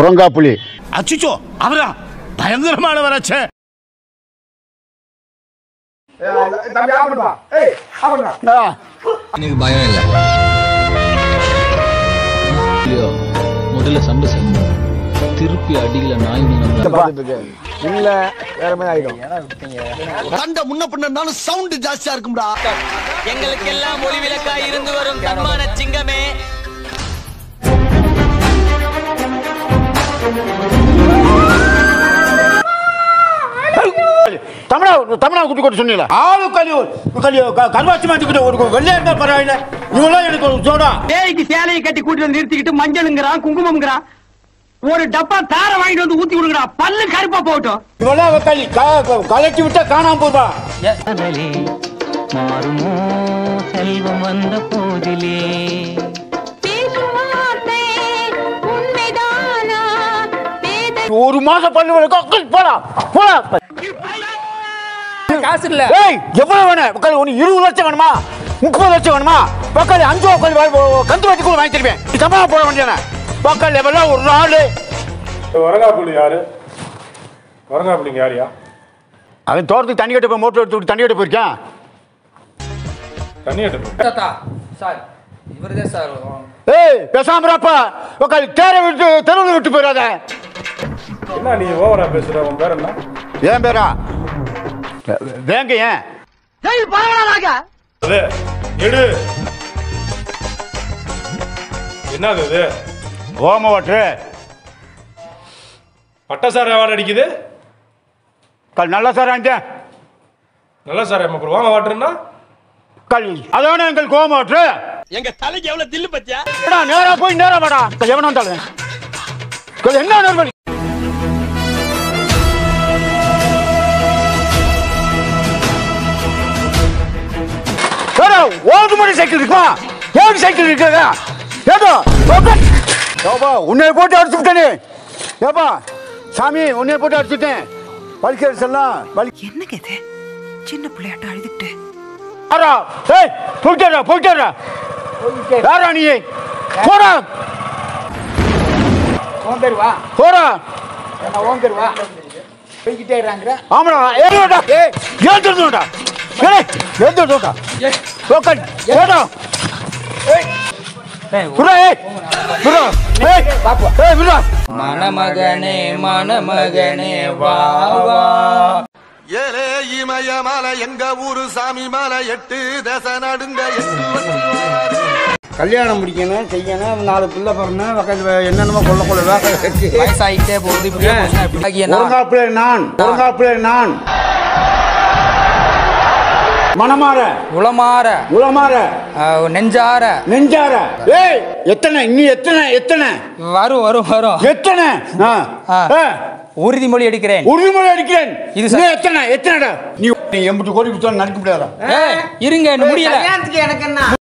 குரங்காப்புலி அச்சுச்சோ அவரா பயங்கரமான வராச்சே தம்பி ஆஃப் பண்ணுப்பா ஏய் ஆஃப் பண்ணுடா எனக்கு பயம் இல்லை இல்லையோ முதல்ல சண்டை செய்யணும் திருப்பி அடியில நாய் நம்மள பார்த்துட்டு இருக்கு இல்ல வேற மாதிரி ஆயிடும் சண்டை முன்ன பின்னாலும் சவுண்ட் ஜாஸ்தியா இருக்கும்டா எங்களுக்கெல்லாம் ஒளி விளக்காய் இருந்து வரும் தன்மான சிங்கமே தமிழா தமிழா குட்டி கொண்டு சொன்னீங்களா ஆளு கழிவு கழிவு கருவாச்சி மாட்டிக்கிட்டு ஒரு வெள்ளையா இருந்தா பரவாயில்ல இவெல்லாம் எனக்கு ஒரு ஜோடா பேய்க்கு சேலையை கட்டி கூட்டிட்டு வந்து நிறுத்திக்கிட்டு மஞ்சளுங்கிறான் குங்குமம்ங்கிறான் ஒரு டப்பா தார வாங்கிட்டு வந்து ஊத்தி கொடுக்குறான் பல்லு கருப்பா போகட்டும் இவெல்லாம் களி கலட்டி விட்டா காணாம போடுவா மாறுமோ செல்வம் வந்த போதிலே ஒரு மாசம் பண்ணு வரைக்கும் போடா போடா காசு இல்ல ஏய் எவ்வளவு வேணும் உட்காந்து உனக்கு இருபது லட்சம் வேணுமா முப்பது லட்சம் வேணுமா பக்காளி அஞ்சு உட்காந்து கந்து வச்சு கூட வாங்கி தருவேன் நீ சம்பளம் போட வேண்டியதானே பக்காளி எவ்வளோ ஒரு நாள் வரங்காப்புள்ளி யாரு வரங்காப்புள்ளிங்க யாரியா அவன் தோட்டத்துக்கு தண்ணி கட்ட போய் மோட்டர் எடுத்து தண்ணி கட்ட போயிருக்கேன் தண்ணி எடுத்து தாத்தா சார் இவர்தான் சார் ஏய் பேசாமராப்பா உட்காந்து தேரை விட்டு தெருவில் விட்டு போயிடாத என்ன நீ ஓவரா பேசுற உன் பேர் என்ன ஏன் பேரா வேங்க ஏன் அது எடு என்னது இது ஓம வாட்ரு பட்டசார வாடை அடிக்குது கல் நல்லா சார் வாங்கிட்டேன் நல்லா சார் நமக்கு வாங்க வாட்டுன்னா கல் அதானே எங்கள் கோம வாட்ரு எங்க தலைக்கு எவ்வளவு தில்லு பத்தியா ஏடா நேரா போய் நேரா வாடா கல் எவனும் வந்தாலும் கல் என்ன நேர்வழி ஏடா ஓடு மணி சைக்கிள் இருக்குமா ஏடு சைக்கிள் இருக்குதா ஏடா ஏப்பா உன்னை போட்டு அடிச்சு விட்டேனே ஏப்பா சாமி உன்னை போட்டு அடிச்சுட்டேன் வலிக்கிறது எல்லாம் வலி என்னங்க இது சின்ன பிள்ளையாட்ட அழுதுகிட்டு யாரா ஏய் போயிட்டாரா போயிட்டாரா யாரா நீ போடா ஓன் பேர் வா போடா என்ன ஓன் பேர் வா போய்கிட்டே இருக்காங்க ஆமாடா ஏடா ஏய் ஏத்துடா ஏய் ஏத்துடா லோக்கல் ஏடா ஏய் புரா ஏய் புரா ஏய் பாப்பா ஏய் புரா மணமகனே மணமகனே வா வா ஏலே இமயமலை எங்க ஊரு சாமி மலை எட்டு தேச நடுங்க எட்டு வண்டி வாரு. கல்யாணம் முடிக்கணும் செய்யணும் நாலு பிள்ளை பிறந்தேன் பக்கத்துல என்னென்னமோ கொள்ள கொள்ள வேலை இருக்கு வயசாயிட்டே போகுது இப்படியே போச்சுன்னா எப்படி ஆகிய நான் ஒருங்காப்பிளே நான் ஒருங்காப்பிளே நான் மனமாற உளமாற உளமாற அஹ், நெஞ்சார நெஞ்சார ஏய் எத்தனை இன்னி எத்தனை எத்தனை வரும் வரும் வரும் எத்தனை ஆ ஆ. ஆ. உறுதிமொழி எடுக்கிறேன் உறுதிமொழி அடிக்கிறேன் இது இது எத்தனை எத்தனைடா நீ நீ எண்பது கோடி கொடுத்தா நடிக்க முடியாதா ஏய், இருங்க இன்னும் முடியல கல்யாணத்துக்கு எனக்கு என்ன